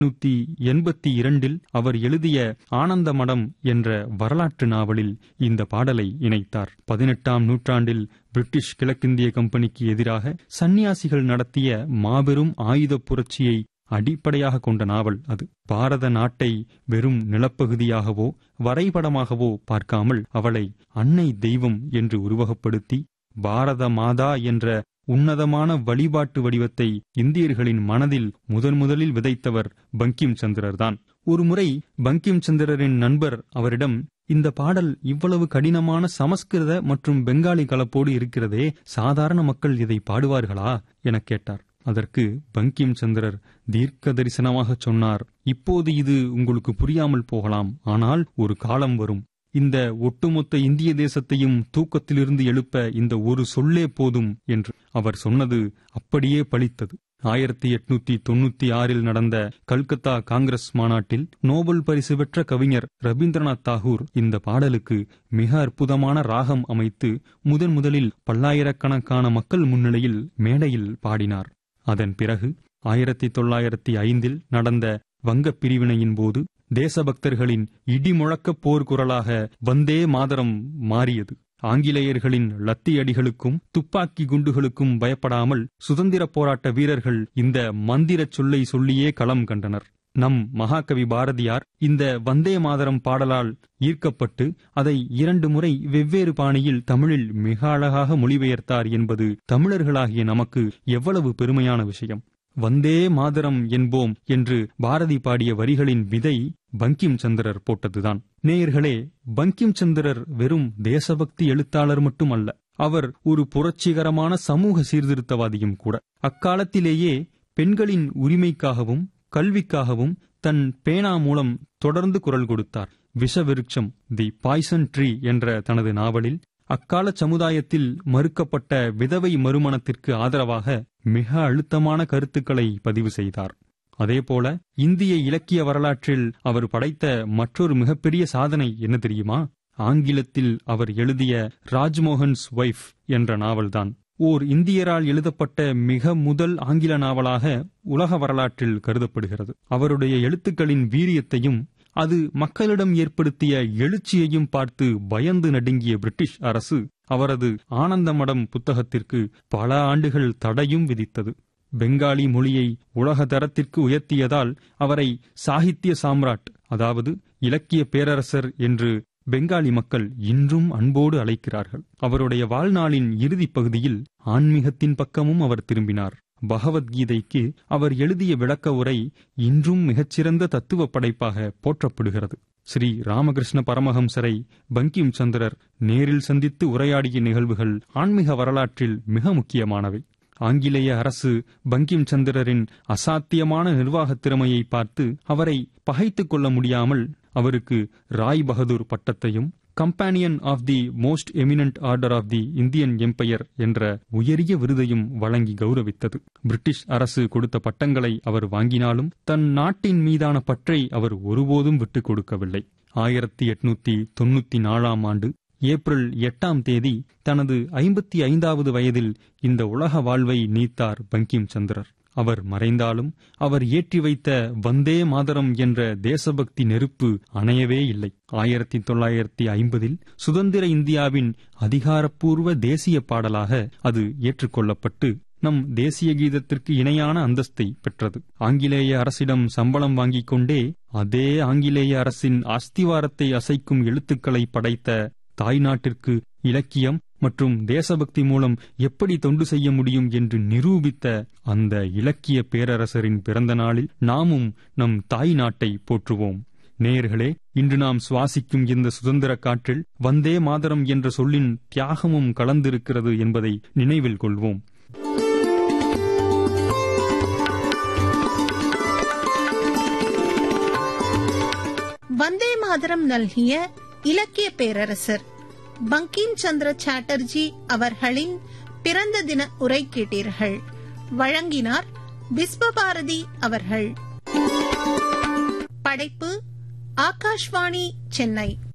நூத்தி எண்பத்தி இரண்டில் அவர் எழுதிய ஆனந்த மடம் என்ற வரலாற்று நாவலில் இந்த பாடலை இணைத்தார் பதினெட்டாம் நூற்றாண்டில் பிரிட்டிஷ் கிழக்கிந்திய கம்பெனிக்கு எதிராக சந்நியாசிகள் நடத்திய மாபெரும் ஆயுதப் புரட்சியை அடிப்படையாக கொண்ட நாவல் அது பாரத நாட்டை வெறும் நிலப்பகுதியாகவோ வரைபடமாகவோ பார்க்காமல் அவளை அன்னை தெய்வம் என்று உருவகப்படுத்தி பாரத மாதா என்ற உன்னதமான வழிபாட்டு வடிவத்தை இந்தியர்களின் மனதில் முதன் முதலில் விதைத்தவர் பங்கிம் சந்திரர்தான் ஒருமுறை பங்கிம் சந்திரரின் நண்பர் அவரிடம் இந்த பாடல் இவ்வளவு கடினமான சமஸ்கிருத மற்றும் பெங்காலி கலப்போடு இருக்கிறதே சாதாரண மக்கள் இதை பாடுவார்களா எனக் கேட்டார் அதற்கு பங்கிம் சந்திரர் தீர்க்க தரிசனமாக சொன்னார் இப்போது இது உங்களுக்கு புரியாமல் போகலாம் ஆனால் ஒரு காலம் வரும் இந்த ஒட்டுமொத்த இந்திய தேசத்தையும் தூக்கத்திலிருந்து எழுப்ப இந்த ஒரு சொல்லே போதும் என்று அவர் சொன்னது அப்படியே பலித்தது ஆயிரத்தி எட்நூத்தி தொண்ணூத்தி ஆறில் நடந்த கல்கத்தா காங்கிரஸ் மாநாட்டில் நோபல் பரிசு பெற்ற கவிஞர் ரவீந்திரநாத் தாகூர் இந்த பாடலுக்கு மிக அற்புதமான ராகம் அமைத்து முதன் முதலில் பல்லாயிரக்கணக்கான மக்கள் முன்னிலையில் மேடையில் பாடினார் அதன் பிறகு ஆயிரத்தி தொள்ளாயிரத்தி ஐந்தில் நடந்த வங்கப் பிரிவினையின் போது தேசபக்தர்களின் இடிமுழக்க போர் குரலாக வந்தே மாதரம் மாறியது ஆங்கிலேயர்களின் லத்தி அடிகளுக்கும் துப்பாக்கி குண்டுகளுக்கும் பயப்படாமல் சுதந்திர போராட்ட வீரர்கள் இந்த மந்திரச் சொல்லை சொல்லியே களம் கண்டனர் நம் மகாகவி பாரதியார் இந்த வந்தே மாதரம் பாடலால் ஈர்க்கப்பட்டு அதை இரண்டு முறை வெவ்வேறு பாணியில் தமிழில் மிக அழகாக மொழிபெயர்த்தார் என்பது தமிழர்களாகிய நமக்கு எவ்வளவு பெருமையான விஷயம் வந்தே மாதரம் என்போம் என்று பாரதி பாடிய வரிகளின் விதை பங்கிம் சந்திரர் போட்டதுதான் நேயர்களே பங்கிம் சந்திரர் வெறும் தேசபக்தி எழுத்தாளர் மட்டுமல்ல அவர் ஒரு புரட்சிகரமான சமூக சீர்திருத்தவாதியும் கூட அக்காலத்திலேயே பெண்களின் உரிமைக்காகவும் கல்விக்காகவும் தன் பேனா மூலம் தொடர்ந்து குரல் கொடுத்தார் விஷவிருட்சம் தி பாய்சன் ட்ரீ என்ற தனது நாவலில் அக்கால சமுதாயத்தில் மறுக்கப்பட்ட விதவை மறுமணத்திற்கு ஆதரவாக மிக அழுத்தமான கருத்துக்களை பதிவு செய்தார் அதேபோல இந்திய இலக்கிய வரலாற்றில் அவர் படைத்த மற்றொரு மிகப்பெரிய சாதனை என்ன தெரியுமா ஆங்கிலத்தில் அவர் எழுதிய ராஜ்மோகன்ஸ் ஒய்ஃப் என்ற நாவல்தான் ஓர் இந்தியரால் எழுதப்பட்ட மிக முதல் ஆங்கில நாவலாக உலக வரலாற்றில் கருதப்படுகிறது அவருடைய எழுத்துக்களின் வீரியத்தையும் அது மக்களிடம் ஏற்படுத்திய எழுச்சியையும் பார்த்து பயந்து நடுங்கிய பிரிட்டிஷ் அரசு அவரது ஆனந்தமடம் புத்தகத்திற்கு பல ஆண்டுகள் தடையும் விதித்தது பெங்காலி மொழியை உலக தரத்திற்கு உயர்த்தியதால் அவரை சாகித்ய சாம்ராட் அதாவது இலக்கிய பேரரசர் என்று பெங்காலி மக்கள் இன்றும் அன்போடு அழைக்கிறார்கள் அவருடைய வாழ்நாளின் இறுதிப் பகுதியில் ஆன்மீகத்தின் பக்கமும் அவர் திரும்பினார் பகவத்கீதைக்கு அவர் எழுதிய விளக்க உரை இன்றும் மிகச்சிறந்த தத்துவ படைப்பாக போற்றப்படுகிறது ஸ்ரீ ராமகிருஷ்ண பரமஹம்சரை பங்கிம் சந்திரர் நேரில் சந்தித்து உரையாடிய நிகழ்வுகள் ஆன்மீக வரலாற்றில் மிக முக்கியமானவை ஆங்கிலேய அரசு பங்கிம் சந்திரரின் அசாத்தியமான நிர்வாகத் திறமையை பார்த்து அவரை பகைத்துக் கொள்ள முடியாமல் அவருக்கு ராய் பகதூர் பட்டத்தையும் companion of the most eminent order of the Indian empire என்ற உயரிய விருதையும் வழங்கி கௌரவித்தது பிரிட்டிஷ் அரசு கொடுத்த பட்டங்களை அவர் வாங்கினாலும் தன் நாட்டின் மீதான பற்றை அவர் ஒருபோதும் விட்டுக் கொடுக்கவில்லை ஆயிரத்தி எட்நூத்தி தொண்ணூத்தி நாலாம் ஆண்டு ஏப்ரல் எட்டாம் தேதி தனது ஐம்பத்தி ஐந்தாவது வயதில் இந்த உலக வாழ்வை நீத்தார் பங்கிம் சந்திரர் அவர் மறைந்தாலும் அவர் ஏற்றி வைத்த வந்தே மாதரம் என்ற தேசபக்தி நெருப்பு அணையவே இல்லை ஆயிரத்தி தொள்ளாயிரத்தி ஐம்பதில் சுதந்திர இந்தியாவின் அதிகாரப்பூர்வ தேசிய பாடலாக அது ஏற்றுக்கொள்ளப்பட்டு நம் தேசிய கீதத்திற்கு இணையான அந்தஸ்தை பெற்றது ஆங்கிலேய அரசிடம் சம்பளம் வாங்கிக் கொண்டே அதே ஆங்கிலேய அரசின் அஸ்திவாரத்தை அசைக்கும் எழுத்துக்களை படைத்த தாய்நாட்டிற்கு இலக்கியம் மற்றும் தேசபக்தி மூலம் எப்படி தொண்டு செய்ய முடியும் என்று நிரூபித்த அந்த இலக்கிய பேரரசரின் பிறந்த நாளில் நாமும் நம் தாய் நாட்டை போற்றுவோம் நேயர்களே இன்று நாம் சுவாசிக்கும் இந்த சுதந்திர காற்றில் வந்தே மாதரம் என்ற சொல்லின் தியாகமும் கலந்திருக்கிறது என்பதை நினைவில் கொள்வோம் வந்தே மாதரம் நல்கிய இலக்கிய பேரரசர் பங்கிம் சந்திர சாட்டர்ஜி அவர்களின் பிறந்த தின உரை கேட்டீர்கள் வழங்கினார் விஸ்வபாரதி அவர்கள் படைப்பு ஆகாஷ்வாணி சென்னை